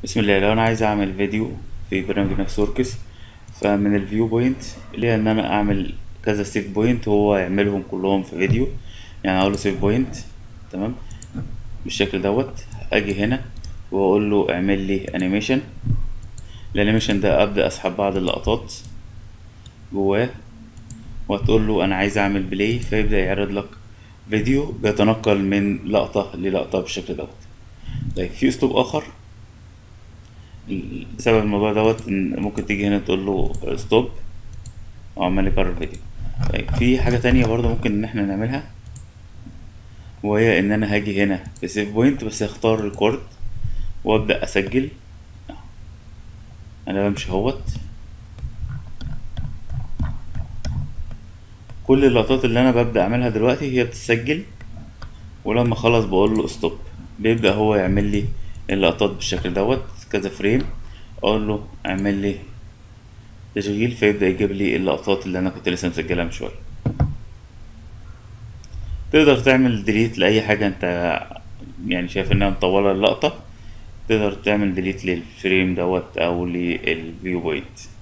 بسم الله لو انا عايز اعمل فيديو في برنامج نفس وركس فمن الفيو بوينت ليا ان انا اعمل كذا سيف بوينت وهو يعملهم كلهم في فيديو يعني اقول له سيف بوينت تمام بالشكل دوت اجي هنا واقول له اعمل لي انيميشن الانيميشن ده ابدا اسحب بعض اللقطات جواه وتقول له انا عايز اعمل بلاي فيبدا يعرض لك فيديو بيتنقل من لقطة للقطة بالشكل دوت طيب في اسلوب اخر سبب الموضوع دوت ان ممكن تيجي هنا تقول له ستوب او عمال يكرر الفيديو طيب في حاجة تانية برضه ممكن ان احنا نعملها وهي ان انا هاجي هنا في سيف بوينت بس اختار ريكورد وابدأ اسجل انا بمشي اهوت كل اللقطات اللي انا ببدأ اعملها دلوقتي هي بتسجل ولما خلص بقول له ستوب بيبدأ هو يعمل لي اللقطات بالشكل دوت كذا فريم اقول له اعمل لي تشغيل فيبدأ يجيب لي اللقطات اللي انا كنت لسه مسجلها من شوية تقدر تعمل ديليت لأي حاجة انت يعني شايف انها مطولة اللقطة تقدر تعمل ديليت للفريم دوت او للفيو بوينت